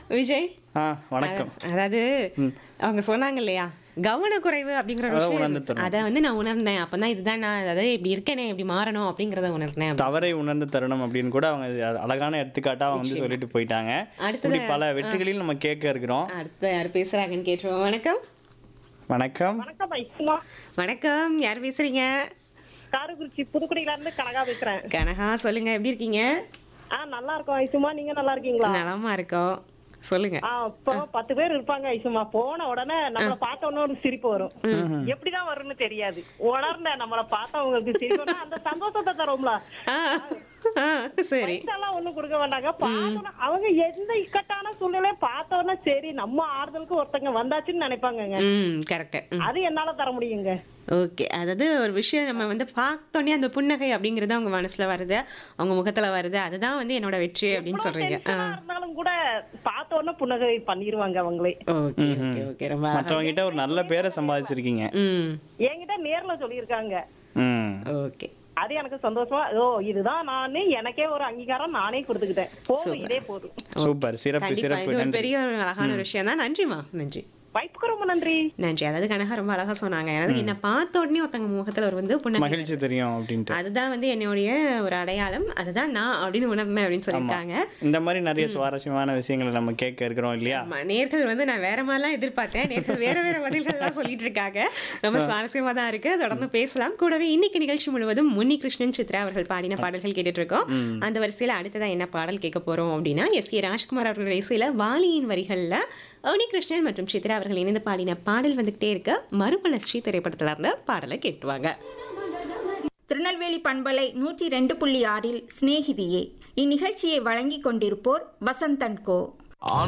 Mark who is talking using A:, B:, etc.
A: விஜய்
B: ஆ வணக்கம்
A: அதாவது அவங்க சொன்னாங்க இல்லையா கவனக்குறைவு அப்படிங்கிற ஒரு
B: அதான்
A: விஷயம்
B: உணர்ந்து தரணும்.
A: அதை வந்து நான் உணர்ந்தேன் அப்பதான் இதுதான் நான் அதாவது இப்படி இருக்கேனே இப்படி மாறணும் அப்படிங்கறத உணர்ந்தேன்
B: தவறை உணர்ந்த தருணம் அப்படின்னு கூட அவங்க இது அழகான எடுத்துக்காட்டா அவங்க வந்து சொல்லிட்டு போயிட்டாங்க
A: அடுத்தது-
B: இப்படி பல வெற்றிகளில் நம்ம கேட்க இருக்கிறோம்
A: அடுத்து யார் பேசுறாங்கன்னு கேட்டுருவோம் வணக்கம்
B: வணக்கம்
C: வணக்கம் ஐசுமா
A: வணக்கம் யார் பேசுறீங்க
C: காரைக்குறிச்சி புதுக்குடியில இருந்து கனகா பேசுறேன்
A: கனகா சொல்லுங்க எப்படி இருக்கீங்க
C: ஆ நல்லா இருக்கோம் ஐசுமா நீங்க நல்லா இருக்கீங்களா
A: நலமா இருக்கோம் சொல்லுங்க
C: ஆ இப்போ பத்து பேர் இருப்பாங்க ஐசுமா போன உடனே நம்மள பார்த்த உடனே ஒரு சிரிப்பு வரும் எப்படிதான் வரும்னு தெரியாது உணர்ந்த நம்மள பார்த்தவங்களுக்கு சிரிப்பு வரும். அந்த சந்தோஷத்தை தரும்ல
A: ஆ, ஆ, சரி
C: பைசாலாம் ஒண்ணும் கொடுக்க வேண்டாங்க பார்த்தோன்னே அவங்க எந்த இக்கட்டான சூழ்நிலை பார்த்த உடனே சரி நம்ம ஆறுதலுக்கு ஒருத்தங்க வந்தாச்சுன்னு நினைப்பாங்கங்க
A: ம் கரெக்ட்
C: அது என்னால தர முடியுங்க
A: ஓகே அதாவது ஒரு விஷயம் நம்ம வந்து பார்த்தோன்னே அந்த புன்னகை அப்படிங்கிறது அவங்க மனசுல வருது அவங்க முகத்துல வருது அதுதான் வந்து என்னோட வெற்றி அப்படின்னு சொல்றீங்க ஆ
C: டென்ஷனா இருந்தாலும் கூட பார்த்த உடனே புன்னகை பண்ணிருவாங்க அவங்களே
A: ஓகே ஓகே ஓகே ரொம்ப அழகா.
B: மற்றவங்க கிட்ட ஒரு நல்ல பேரை சம்பாதிச்சிருக்கீங்க
A: ம்
C: என்கிட்ட நேர்ல சொல்லியிருக்காங்க
B: ம்
A: ஓகே
C: அது எனக்கு சந்தோஷமா ஓ இதுதான் நானு எனக்கே ஒரு அங்கீகாரம் நானே கொடுத்துக்கிட்டேன் போதும் இதே போதும்
B: சூப்பர் சிறப்பு
A: கண்டிப்பா
B: சிறப்பு
A: இது ஒரு
B: நன்றி
A: பெரிய ஒரு அழகான ஒரு விஷயம் தான் நன்றிமா நன்றி
C: வாய்ப்புக்கு ரொம்ப நன்றி
A: நன்றி அதாவது கனகா ரொம்ப அழகா சொன்னாங்க அதாவது என்ன பார்த்த உடனே ஒருத்தங்க முகத்துல ஒரு வந்து புன்னகை
B: மகிழ்ச்சி தெரியும் அப்படின்ட்டு
A: அதுதான் வந்து என்னுடைய ஒரு அடையாளம் அதுதான் நான் அப்படின்னு உணர்ந்தேன் அப்படின்னு சொல்லியிருக்காங்க
B: இந்த மாதிரி நிறைய சுவாரஸ்யமான விஷயங்களை நம்ம கேட்க இருக்கிறோம் இல்லையா
A: ஆமா, நேர்கள் வந்து நான் வேற மாதிரிலாம் எதிர்பார்த்தேன் நேர்கள் வேற வேற பதில்கள்லாம் சொல்லிட்டு இருக்காங்க ரொம்ப சுவாரஸ்யமா தான் இருக்கு தொடர்ந்து பேசலாம் கூடவே இன்னைக்கு நிகழ்ச்சி முழுவதும் முன்னி கிருஷ்ணன் சித்ரா அவர்கள் பாடின பாடல்கள் கேட்டுட்டு இருக்கோம் அந்த வரிசையில அடுத்ததா என்ன பாடல் கேட்க போறோம் அப்படின்னா எஸ் கே ராஜ்குமார் அவர்கள் இசையில வாலியின் வரிகள்ல அவனி கிருஷ்ணன் மற்றும் சித்ரா அவர்கள் இணைந்து பாடின பாடல் வந்துகிட்டே இருக்க மறுமலர்ச்சி திரைப்படத்துல இருந்த பாடலை கேட்டுவாங்க
D: திருநெல்வேலி பண்பலை நூற்றி ரெண்டு புள்ளி ஆறில் சிநேகிதியே இந்நிகழ்ச்சியை வழங்கிக் கொண்டிருப்போர் வசந்தன் கோ